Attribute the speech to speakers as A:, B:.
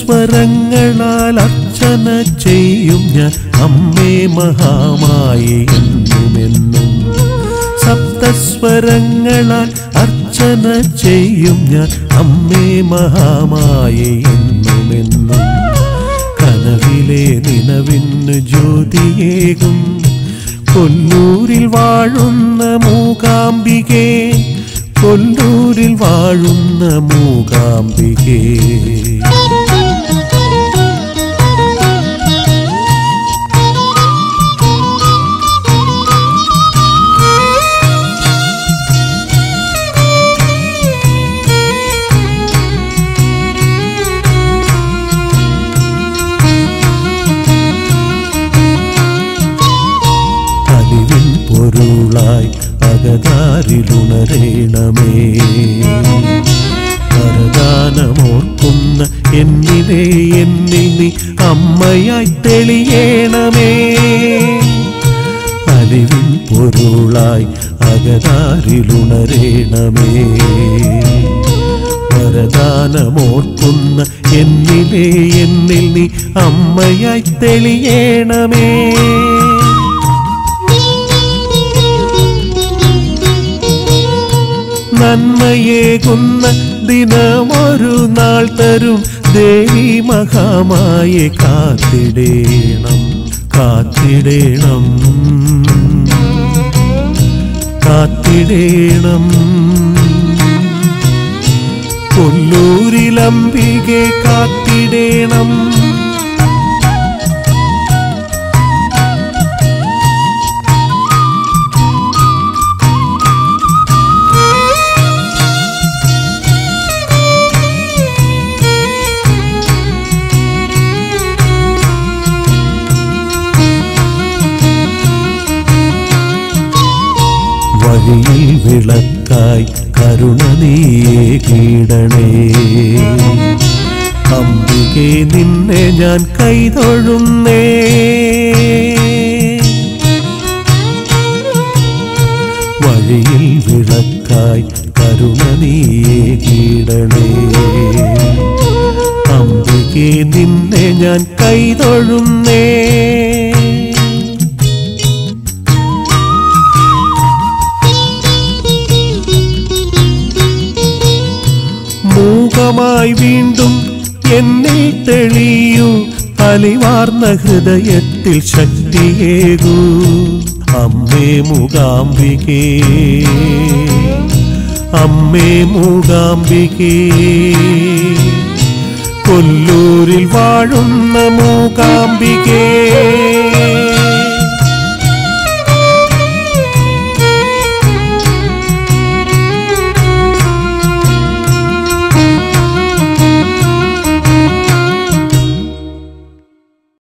A: സപ്തസ്വരങ്ങളാൽ അർച്ചന ചെയ്യും ഞാൻ അമ്മേ മഹാമായി എന്നുമെന്നും സപ്തസ്വരങ്ങളാൽ അർച്ചന ചെയ്യും ഞാൻ അമ്മേ മഹാമായി എന്നുമെന്നും കനവിലെ നിലവിന് ജ്യോതിയേകും കൊല്ലൂരിൽ വാഴുന്ന മൂകാംബികേ കൊല്ലൂരിൽ വാഴുന്ന മൂകാംബികേ അലിവിൻ പൊരുളായി അകതാരിലുണരേണമേ വരദാനമോർക്കുന്ന എന്നിലെ എന്നിൽ നീ അമ്മയായി തെളിയേണമേ അലിവിൻ പൊരുളായി അകതാരിലുണരേണമേ വരദാനമോർക്കുന്ന എന്നിലെ എന്നിൽ നീ അമ്മയായി തെളിയേണമേ നന്മയേകുന്ന ദിനമൊരു നാൾ തരും ദേവി മഹാമായെ കാത്തിടേണം കാത്തിടേണം കാത്തിടേണം കൊല്ലൂരിലംബികെ കാത്തിടേണം വഴിയിൽ വിളക്കായി കരുണ നീയേ കീടണേ അംബികെ നിന്നെ ഞാൻ കൈതൊഴുന്നേ വഴിയിൽ വിളക്കായി കരുണ നീയേ കീടണേ അംബികെ നിന്നെ ഞാൻ കൈതൊഴുന്നേ മൂകമായി വീണ്ടും എന്നെ തെളിയൂ അലിവാർന്ന ഹൃദയത്തിൽ ശക്തിയേകൂ അമ്മേ മൂകാംബികേ അമ്മേ മൂകാംബികേ കൊല്ലൂരിൽ വാഴുന്ന മൂകാംബികേ